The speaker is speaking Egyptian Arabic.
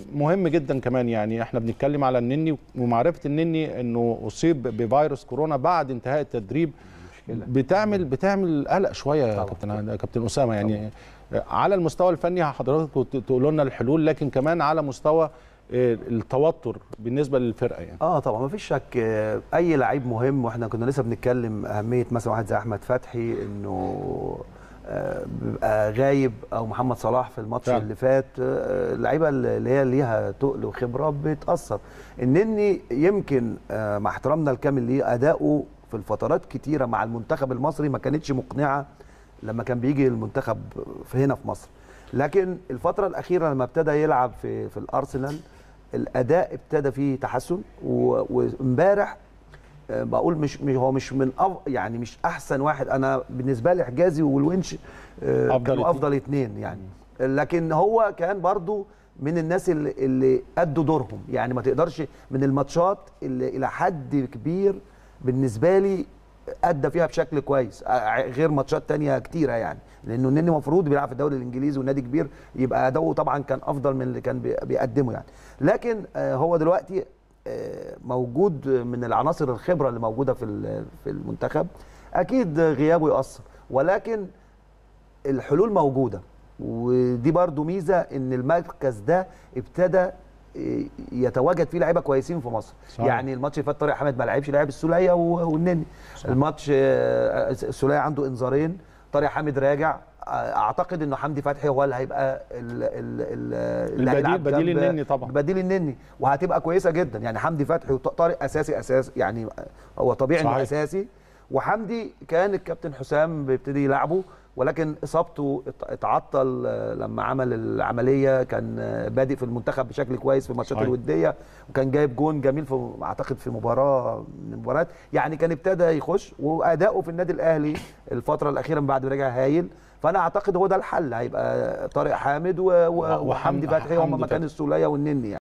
مهم جدا كمان يعني احنا بنتكلم على النني ومعرفه النني انه اصيب بفيروس كورونا بعد انتهاء التدريب بتعمل بتعمل قلق شويه يا كابتن كابتن اسامه يعني على المستوى الفني حضرتك تقولوا لنا الحلول لكن كمان على مستوى التوتر بالنسبه للفرقه يعني اه طبعا ما فيش شك اي لعيب مهم واحنا كنا لسه بنتكلم اهميه مثلا واحد زي احمد فتحي انه بيبقى غايب او محمد صلاح في الماتش فعلا. اللي فات اللعيبه اللي هي ليها تقل وخبره بتاثر النني يمكن مع احترامنا الكامل ليه اداؤه في الفترات كتيره مع المنتخب المصري ما كانتش مقنعه لما كان بيجي المنتخب في هنا في مصر لكن الفتره الاخيره لما ابتدى يلعب في في الارسنال الاداء ابتدى فيه تحسن وامبارح بقول مش هو مش من أف يعني مش احسن واحد انا بالنسبه لي حجازي والونش أفضل كانوا افضل اثنين يعني لكن هو كان برضو من الناس اللي, اللي ادوا دورهم يعني ما تقدرش من الماتشات اللي الى حد كبير بالنسبه لي ادى فيها بشكل كويس غير ماتشات تانية كتيره يعني لانه النني المفروض بيلعب في الدوري الانجليزي ونادي كبير يبقى اداؤه طبعا كان افضل من اللي كان بيقدمه يعني لكن هو دلوقتي موجود من العناصر الخبره اللي موجوده في في المنتخب اكيد غيابه يؤثر ولكن الحلول موجوده ودي برضو ميزه ان المركز ده ابتدى يتواجد فيه لعيبه كويسين في مصر صحيح. يعني الماتش اللي فات طارق حامد ما لعبش لعب السوليه والنني الماتش السوليه عنده انذارين طارق حامد راجع اعتقد انه حمدي فتحي هو اللي هيبقى ال ال البديل بديل النني طبعا بديل النني وهتبقى كويسه جدا يعني حمدي فتحي وطارق اساسي اساس يعني هو طبيعي انه اساسي وحمدي كان الكابتن حسام بيبتدي يلعبه ولكن اصابته اتعطل لما عمل العمليه كان بادئ في المنتخب بشكل كويس في الماتشات الوديه وكان جايب جون جميل في اعتقد في مباراه من المباريات يعني كان ابتدى يخش واداؤه في النادي الاهلي الفتره الاخيره من بعد ما رجع هايل فانا اعتقد هو ده الحل هيبقى طارق حامد وحمدي فتحي هم مكان السوليه والنني يعني